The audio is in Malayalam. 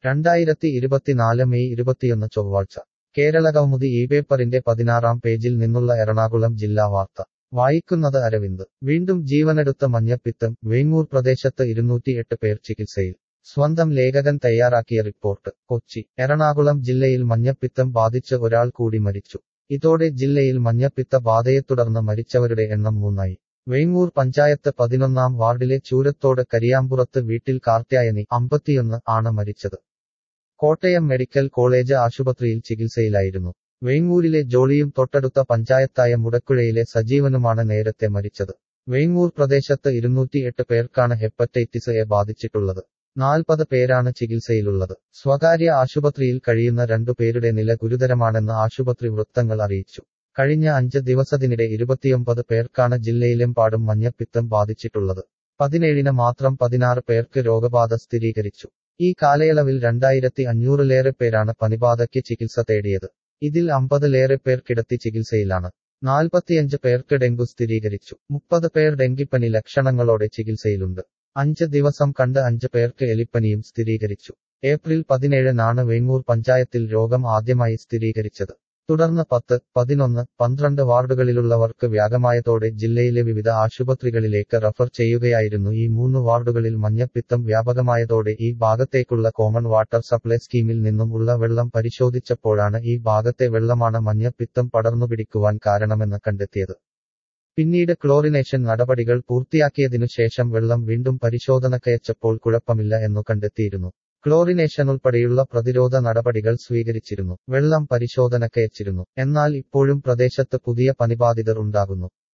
രണ്ടായിരത്തി ഇരുപത്തിനാല് മെയ് ഇരുപത്തിയൊന്ന് ചൊവ്വാഴ്ച കേരള കൗമുദി ഈ പേപ്പറിന്റെ പതിനാറാം പേജിൽ നിന്നുള്ള എറണാകുളം ജില്ലാ വാർത്ത വായിക്കുന്നത് അരവിന്ദ് വീണ്ടും ജീവനെടുത്ത മഞ്ഞപ്പിത്തം വേങ്ങൂർ പ്രദേശത്ത് ഇരുന്നൂറ്റിയെട്ട് പേർ ചികിത്സയിൽ സ്വന്തം ലേഖകൻ തയ്യാറാക്കിയ റിപ്പോർട്ട് കൊച്ചി എറണാകുളം ജില്ലയിൽ മഞ്ഞപ്പിത്തം ബാധിച്ച് ഒരാൾ കൂടി മരിച്ചു ഇതോടെ ജില്ലയിൽ മഞ്ഞപ്പിത്ത ബാധയെ തുടർന്ന് മരിച്ചവരുടെ എണ്ണം മൂന്നായി വേങ്ങൂർ പഞ്ചായത്ത് പതിനൊന്നാം വാർഡിലെ ചൂരത്തോട് കരിയാമ്പുറത്ത് വീട്ടിൽ കാർത്യായനി അമ്പത്തിയൊന്ന് ആണ് മരിച്ചത് കോട്ടയം മെഡിക്കൽ കോളേജ് ആശുപത്രിയിൽ ചികിത്സയിലായിരുന്നു വേങ്ങൂരിലെ ജോളിയും തൊട്ടടുത്ത പഞ്ചായത്തായ മുടക്കുഴയിലെ സജീവനുമാണ് നേരത്തെ മരിച്ചത് വേങ്ങൂർ പ്രദേശത്ത് ഇരുന്നൂറ്റിയെട്ട് പേർക്കാണ് ഹെപ്പറ്റൈറ്റിസ് എ ബാധിച്ചിട്ടുള്ളത് നാൽപ്പത് പേരാണ് ചികിത്സയിലുള്ളത് സ്വകാര്യ ആശുപത്രിയിൽ കഴിയുന്ന രണ്ടു പേരുടെ നില ഗുരുതരമാണെന്ന് ആശുപത്രി വൃത്തങ്ങൾ അറിയിച്ചു കഴിഞ്ഞ അഞ്ച് ദിവസത്തിനിടെ ഇരുപത്തിയൊമ്പത് പേർക്കാണ് ജില്ലയിലെമ്പാടും മഞ്ഞപ്പിത്തം ബാധിച്ചിട്ടുള്ളത് പതിനേഴിന് മാത്രം പതിനാറ് പേർക്ക് രോഗബാധ സ്ഥിരീകരിച്ചു ഈ കാലയളവിൽ രണ്ടായിരത്തി അഞ്ഞൂറിലേറെ പേരാണ് പനിബാധയ്ക്ക് ചികിത്സ തേടിയത് ഇതിൽ അമ്പതിലേറെ പേർ കിടത്തി ചികിത്സയിലാണ് നാൽപ്പത്തിയഞ്ച് പേർക്ക് ഡെങ്കു സ്ഥിരീകരിച്ചു മുപ്പത് പേർ ഡെങ്കിപ്പനി ലക്ഷണങ്ങളോടെ ചികിത്സയിലുണ്ട് അഞ്ച് ദിവസം കണ്ട് അഞ്ച് പേർക്ക് എലിപ്പനിയും സ്ഥിരീകരിച്ചു ഏപ്രിൽ പതിനേഴിനാണ് വേങ്ങൂർ പഞ്ചായത്തിൽ രോഗം ആദ്യമായി സ്ഥിരീകരിച്ചത് തുടർന്ന് പത്ത് പതിനൊന്ന് പന്ത്രണ്ട് വാർഡുകളിലുള്ളവർക്ക് വ്യാപകമായതോടെ ജില്ലയിലെ വിവിധ ആശുപത്രികളിലേക്ക് റഫർ ചെയ്യുകയായിരുന്നു ഈ മൂന്ന് വാർഡുകളിൽ മഞ്ഞപ്പിത്തം വ്യാപകമായതോടെ ഈ ഭാഗത്തേക്കുള്ള കോമൺ വാട്ടർ സപ്ലൈ സ്കീമിൽ നിന്നും ഉള്ള വെള്ളം പരിശോധിച്ചപ്പോഴാണ് ഈ ഭാഗത്തെ വെള്ളമാണ് മഞ്ഞപ്പിത്തം പടർന്നുപിടിക്കുവാൻ കാരണമെന്ന് കണ്ടെത്തിയത് പിന്നീട് ക്ലോറിനേഷൻ നടപടികൾ പൂർത്തിയാക്കിയതിനു ശേഷം വെള്ളം വീണ്ടും പരിശോധനക്കയച്ചപ്പോൾ കുഴപ്പമില്ല എന്നു കണ്ടെത്തിയിരുന്നു ക്ലോറിനേഷൻ ഉൾപ്പെടെയുള്ള പ്രതിരോധ നടപടികൾ സ്വീകരിച്ചിരുന്നു വെള്ളം പരിശോധനക്കയച്ചിരുന്നു എന്നാൽ ഇപ്പോഴും പ്രദേശത്ത് പുതിയ പനിബാധിതർ ഉണ്ടാകുന്നു